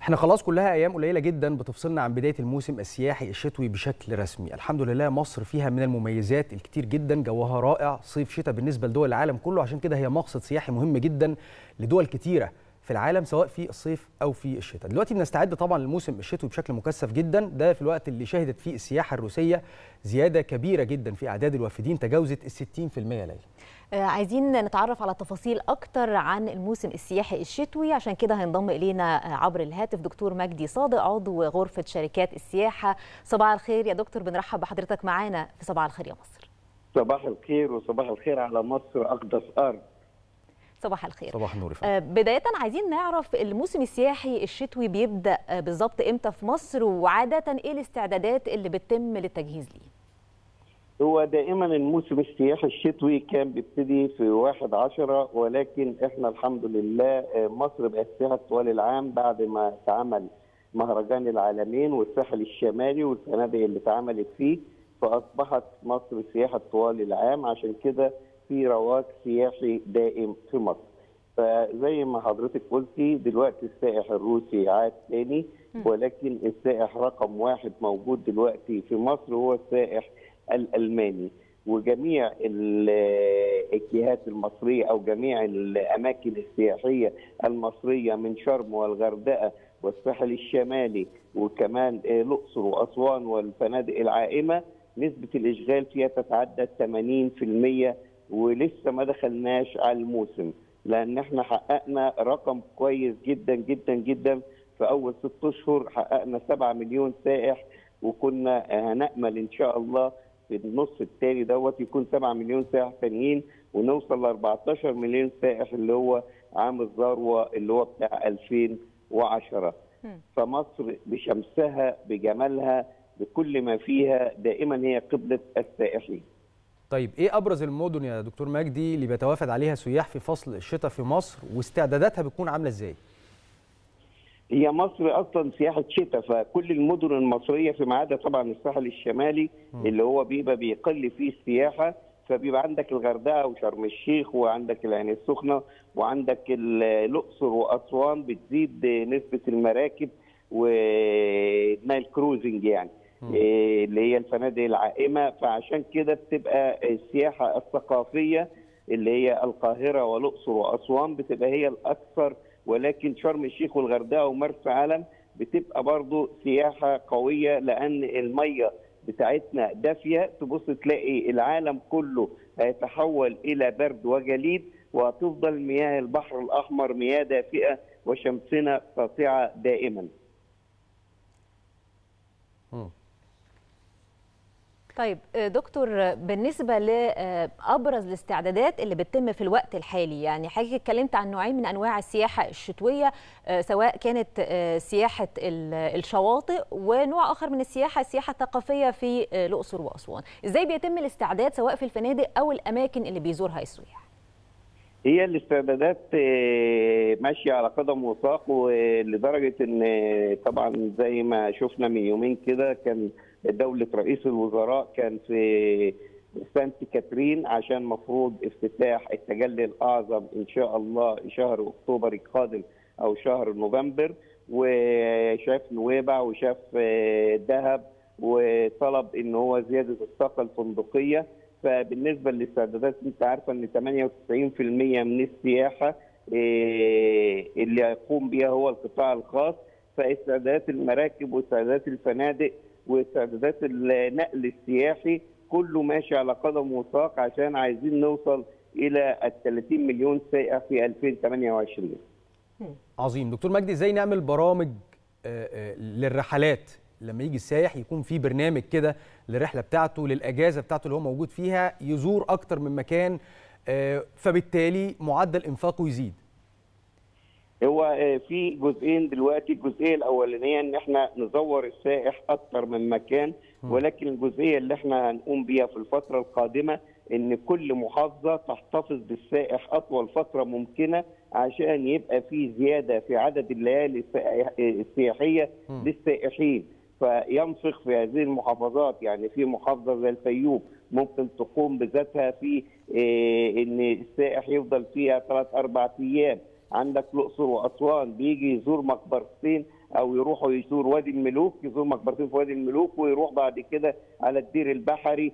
احنا خلاص كلها ايام قليله جدا بتفصلنا عن بدايه الموسم السياحي الشتوي بشكل رسمي الحمد لله مصر فيها من المميزات الكتير جدا جوها رائع صيف شتاء بالنسبه لدول العالم كله عشان كده هي مقصد سياحي مهم جدا لدول كتيره في العالم سواء في الصيف او في الشتاء دلوقتي بنستعد طبعا للموسم الشتوي بشكل مكثف جدا ده في الوقت اللي شهدت فيه السياحه الروسيه زياده كبيره جدا في اعداد الوافدين تجاوزت ال 60% ليله عايزين نتعرف على تفاصيل اكتر عن الموسم السياحي الشتوي عشان كده هينضم الينا عبر الهاتف دكتور مجدي صادق عضو غرفه شركات السياحه صباح الخير يا دكتور بنرحب بحضرتك معانا في صباح الخير يا مصر صباح الخير وصباح الخير على مصر اقدس ارض صباح الخير صباح النور آه بداية عايزين نعرف الموسم السياحي الشتوي بيبدأ آه بالظبط امتى في مصر وعادة ايه الاستعدادات اللي بتتم للتجهيز ليه؟ هو دائما الموسم السياحي الشتوي كان بيبتدي في واحد عشرة ولكن احنا الحمد لله مصر بقت فيها طوال العام بعد ما اتعمل مهرجان العالمين والساحل الشمالي والفنادق اللي اتعملت فيه فاصبحت مصر سياحه طوال العام عشان كده في رواج سياحي دائم في مصر. فزي ما حضرتك قلتي دلوقتي السائح الروسي عاد تاني ولكن السائح رقم واحد موجود دلوقتي في مصر هو السائح الالماني وجميع الجهات المصريه او جميع الاماكن السياحيه المصريه من شرم والغردقه والساحل الشمالي وكمان الاقصر واسوان والفنادق العائمه نسبه الاشغال فيها تتعدى 80% ولسه ما دخلناش على الموسم لان احنا حققنا رقم كويس جدا جدا جدا في اول ست اشهر حققنا 7 مليون سائح وكنا هنامل ان شاء الله في النص الثاني دوت يكون 7 مليون سائح تانيين ونوصل ل 14 مليون سائح اللي هو عام الذروه اللي هو بتاع 2010 فمصر بشمسها بجمالها بكل ما فيها دائما هي قبله السائحين. طيب ايه ابرز المدن يا دكتور مجدي اللي بيتوافد عليها سياح في فصل الشتاء في مصر واستعداداتها بتكون عامله ازاي؟ هي مصر اصلا سياحه شتاء فكل المدن المصريه في عدا طبعا الساحل الشمالي م. اللي هو بيبقى بيقل فيه السياحه فبيبقى عندك الغردقه وشرم الشيخ وعندك العين السخنه وعندك الاقصر واسوان بتزيد نسبه المراكب والنايل كروزنج يعني إيه اللي هي الفنادق العائمه فعشان كده بتبقى السياحه الثقافيه اللي هي القاهره والاقصر واسوان بتبقى هي الاكثر ولكن شرم الشيخ والغردقه ومرسى علم بتبقى برضو سياحه قويه لان الميه بتاعتنا دافيه تبص تلاقي العالم كله هيتحول الى برد وجليد وهتفضل مياه البحر الاحمر مياه دافئه وشمسنا ساطعه دائما. طيب دكتور بالنسبة لأبرز الاستعدادات اللي بتتم في الوقت الحالي يعني حضرتك اتكلمت عن نوعين من أنواع السياحة الشتوية سواء كانت سياحة الشواطئ ونوع آخر من السياحة السياحة الثقافية في الأقصر وأسوان إزاي بيتم الاستعداد سواء في الفنادق أو الأماكن اللي بيزورها السياح هي الاستعدادات ماشيه على قدم وساق ولدرجه ان طبعا زي ما شفنا من يومين كده كان دولة رئيس الوزراء كان في سانت كاترين عشان مفروض افتتاح التجلي الأعظم إن شاء الله شهر أكتوبر القادم أو شهر نوفمبر وشاف نويبع وشاف دهب وطلب إن هو زيادة الطاقة الفندقية فبالنسبة للاستعدادات أنت عارفة إن 98% من السياحة اللي هيقوم بها هو القطاع الخاص فاستعدادات المراكب واستعدادات الفنادق واستعدادات النقل السياحي كله ماشي على قدم وساق عشان عايزين نوصل الى ال 30 مليون سائح في 2028 عظيم دكتور مجدي ازاي نعمل برامج للرحلات لما يجي السائح يكون في برنامج كده للرحله بتاعته للاجازه بتاعته اللي هو موجود فيها يزور اكتر من مكان فبالتالي معدل انفاقه يزيد هو في جزئين دلوقتي الجزئيه الاولانيه ان احنا نزور السائح اكثر من مكان ولكن الجزئيه اللي احنا هنقوم بيها في الفتره القادمه ان كل محافظه تحتفظ بالسائح اطول فتره ممكنه عشان يبقى في زياده في عدد الليالي السياحيه للسائحين فينفق في هذه المحافظات يعني في محافظه زي الفيوم ممكن تقوم بذاتها في ان السائح يفضل فيها ثلاث اربع ايام عندك الاقصر واسوان بيجي يزور مقبرتين او يروحوا يزور وادي الملوك يزور مقبرتين في وادي الملوك ويروح بعد كده على الدير البحري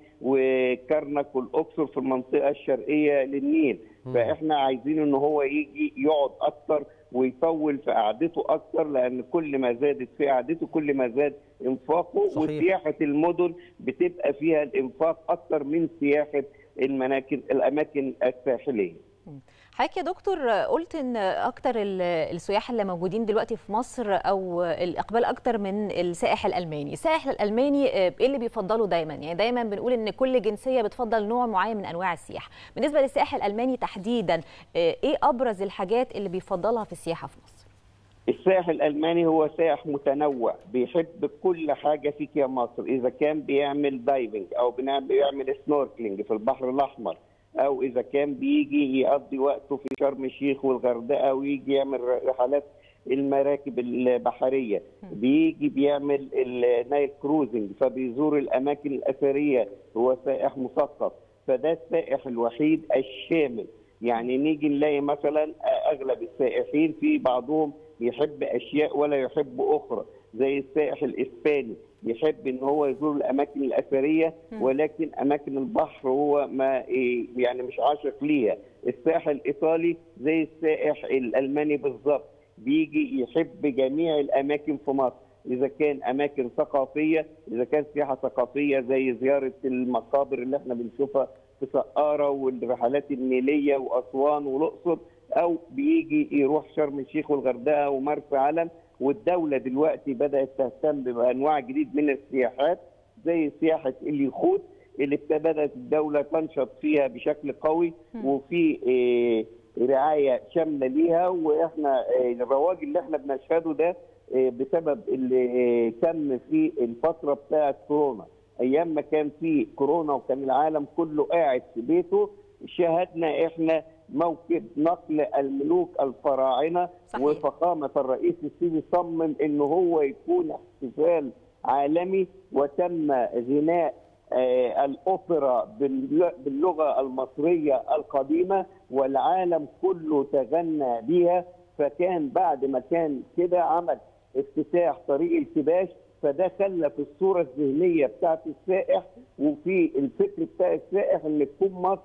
وكرنك والاقصر في المنطقه الشرقيه للنيل فاحنا عايزين ان هو يجي يقعد اكتر ويطول في قعدته اكتر لان كل ما زادت في قعدته كل ما زاد انفاقه صحيح. وسياحه المدن بتبقى فيها الانفاق اكتر من سياحه المناكب الاماكن الساحليه حضرتك يا دكتور قلت ان اكتر ال- السياح اللي موجودين دلوقتي في مصر او الاقبال اكتر من السائح الالماني السائح الالماني آه، ايه اللي بيفضله دايما يعني دايما بنقول ان كل جنسيه بتفضل نوع معين من انواع السياحه بالنسبه للسائح الالماني تحديدا آه، ايه ابرز الحاجات اللي بيفضلها في السياحه في مصر السائح الالماني هو سائح متنوع بيحب كل حاجه فيك يا مصر اذا كان بيعمل دايفنج او بنا- بيعمل سنوركلينج في البحر الاحمر او اذا كان بيجي يقضي وقته في شرم الشيخ والغردقه ويجي يعمل رحلات المراكب البحريه بيجي بيعمل النايل كروزنج فبيزور الاماكن الاثريه هو سائح مثقف فده السائح الوحيد الشامل يعني نيجي نلاقي مثلا اغلب السائحين في بعضهم يحب اشياء ولا يحب اخرى زي السائح الاسباني يحب ان هو يزور الاماكن الاثريه ولكن اماكن البحر هو ما إيه يعني مش عاشق ليها السائح الايطالي زي السائح الالماني بالظبط بيجي يحب جميع الاماكن في مصر اذا كان اماكن ثقافيه اذا كان سياحه ثقافيه زي زياره المقابر اللي احنا بنشوفها في سقاره والرحلات النيليه واسوان والاقصر او بيجي يروح شرم الشيخ والغردقه ومرسى علم والدوله دلوقتي بدات تهتم بانواع جديد من السياحات زي سياحه اليخوت اللي بدات الدوله تنشط فيها بشكل قوي وفي إيه رعايه شامله ليها واحنا إيه الرواج اللي احنا بنشهده ده إيه بسبب اللي تم في الفتره بتاعه كورونا ايام ما كان في كورونا وكان العالم كله قاعد في بيته شاهدنا احنا موكب نقل الملوك الفراعنه صحيح. وفخامه الرئيس السيسي صمم ان هو يكون احتفال عالمي وتم غناء آه، الاوبرا بال- باللغه المصريه القديمه والعالم كله تغنى بها فكان بعد ما كان كده عمل افتتاح طريق الكباش فده خلى في الصوره الذهنيه بتاعت السائح وفي الفكر بتاع السائح ان تكون مصر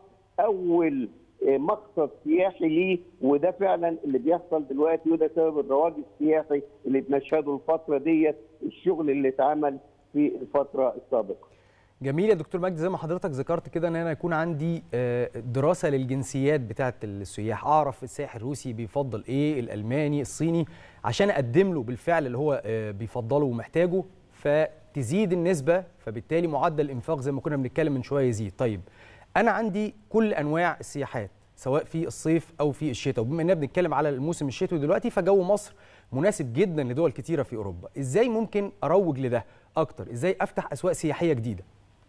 اول آه، مقصد سياحي ليه وده فعلا اللي بيحصل دلوقتي وده سبب الرواج السياحي اللي بنشهده الفتره ديت الشغل اللي اتعمل في الفتره السابقه جميل يا دكتور مجدي زي ما حضرتك ذكرت كده ان انا يكون عندي آه، دراسه للجنسيات بتاعه السياح اعرف السائح الروسي بيفضل ايه الالماني الصيني عشان اقدم له بالفعل اللي هو آه، بيفضله ومحتاجه فتزيد النسبه فبالتالي معدل الانفاق زي ما كنا بنتكلم من شويه يزيد طيب انا عندي كل انواع السياحات سواء في الصيف او في الشتاء وبما اننا بنتكلم على الموسم الشتوي دلوقتي فجو مصر مناسب جدا لدول كتيره في اوروبا ازاي ممكن اروج لده اكتر ازاي افتح اسواق سياحيه جديده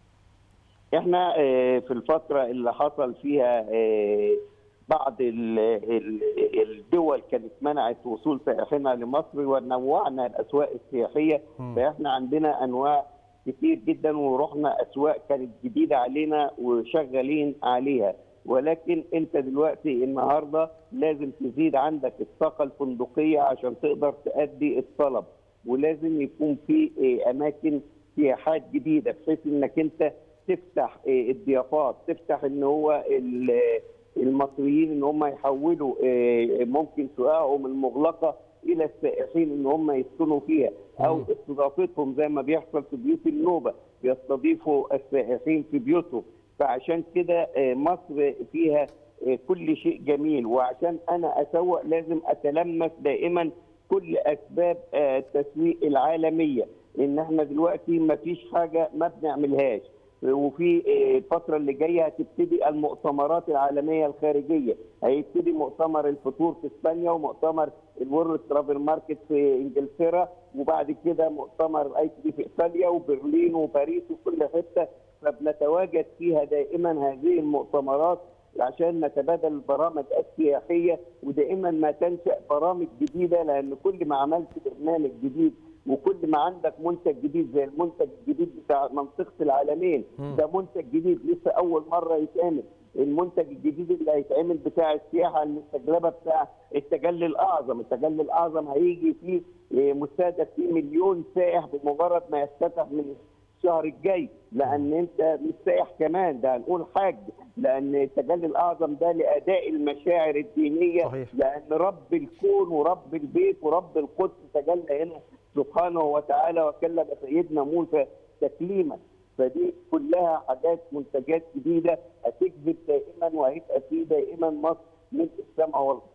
احنا آه، في الفترة اللي حصل فيها آه، بعض ال- ال- الدول كانت منعت وصول سائحينها لمصر ونوعنا الاسواق السياحيه مم. فاحنا عندنا انواع كتير جدا ورحنا اسواق كانت جديده علينا وشغالين عليها ولكن انت دلوقتي النهارده لازم تزيد عندك الطاقه الفندقيه عشان تقدر تأدي الطلب ولازم يكون في آه، اماكن سياحات جديده بحيث انك انت تفتح آه، الضيافات تفتح ان هو ال- المصريين ان هم يحولوا آه، ممكن شققهم المغلقه الى السائحين ان هم يسكنوا فيها او مم. استضافتهم زي ما بيحصل في بيوت النوبه بيستضيفوا السائحين في بيوتهم فعشان كده آه، مصر فيها آه، كل شيء جميل وعشان انا اسوق لازم اتلمس دائما كل اسباب آه، التسويق العالميه ان احنا دلوقتي ما فيش حاجه ما بنعملهاش وفي آه، الفتره اللي جايه هتبتدي المؤتمرات العالميه الخارجيه هيبتدي مؤتمر الفطور في اسبانيا ومؤتمر الورلد ترافل ماركت في انجلترا وبعد كده مؤتمر الاي تي في ايطاليا وبرلين وباريس وكل حته فبنتواجد فيها دائما هذه المؤتمرات عشان نتبادل البرامج السياحيه ودائما ما تنشا برامج جديده لان كل ما عملت برنامج جديد وكل ما عندك منتج جديد زي المنتج الجديد بتاع منطقه العالمين مم. ده منتج جديد لسه اول مره يتعمل المنتج الجديد اللي هيتعمل بتاع السياحه المستجلبه بتاع التجلي الاعظم، التجلي الاعظم هيجي فيه المنتدى في مليون سائح بمجرد ما يفتتح من الشهر الجاي لان انت مش سائح كمان ده هنقول حاج لان التجلي الاعظم ده لاداء المشاعر الدينيه صحيح. لان رب الكون ورب البيت ورب القدس تجلى هنا سبحانه وتعالى وكلم سيدنا موسى تكليما فدي كلها حاجات منتجات جديده هتجذب دائما وهيبقى في دائما مصر من السماء والارض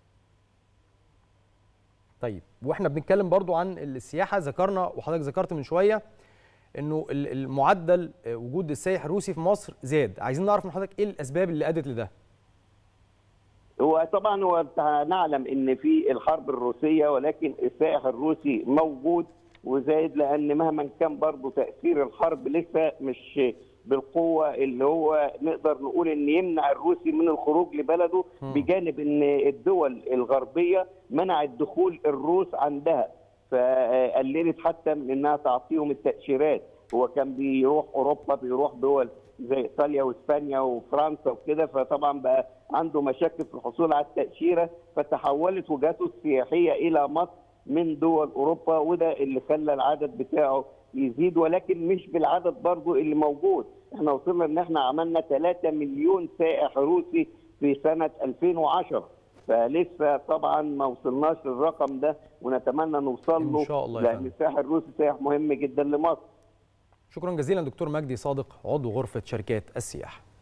طيب واحنا بنتكلم برضو عن السياحه ذكرنا وحضرتك ذكرت من شويه انه ال- المعدل آه، وجود السائح الروسي في مصر زاد عايزين نعرف من حضرتك ايه الاسباب اللي ادت لده هو طبعا هو نعلم ان في الحرب الروسيه ولكن السائح الروسي موجود وزايد لان مهما كان برضه تاثير الحرب لسه مش بالقوه اللي هو نقدر نقول ان يمنع الروسي من الخروج لبلده بجانب ان الدول الغربيه منعت دخول الروس عندها فقللت حتى من انها تعطيهم التاشيرات هو كان بيروح اوروبا بيروح دول زي ايطاليا واسبانيا وفرنسا وكده فطبعا بقى عنده مشاكل في الحصول على التاشيره فتحولت وجهته السياحيه الى مصر من دول اوروبا وده اللي خلى العدد بتاعه يزيد ولكن مش بالعدد برضو اللي موجود احنا وصلنا ان احنا عملنا 3 مليون سائح روسي في سنه 2010 فلسه طبعا ما وصلناش للرقم ده ونتمنى نوصل له إن شاء الله يا لان فندم. السائح الروسي سائح مهم جدا لمصر شكرا جزيلا دكتور مجدي صادق عضو غرفه شركات السياحه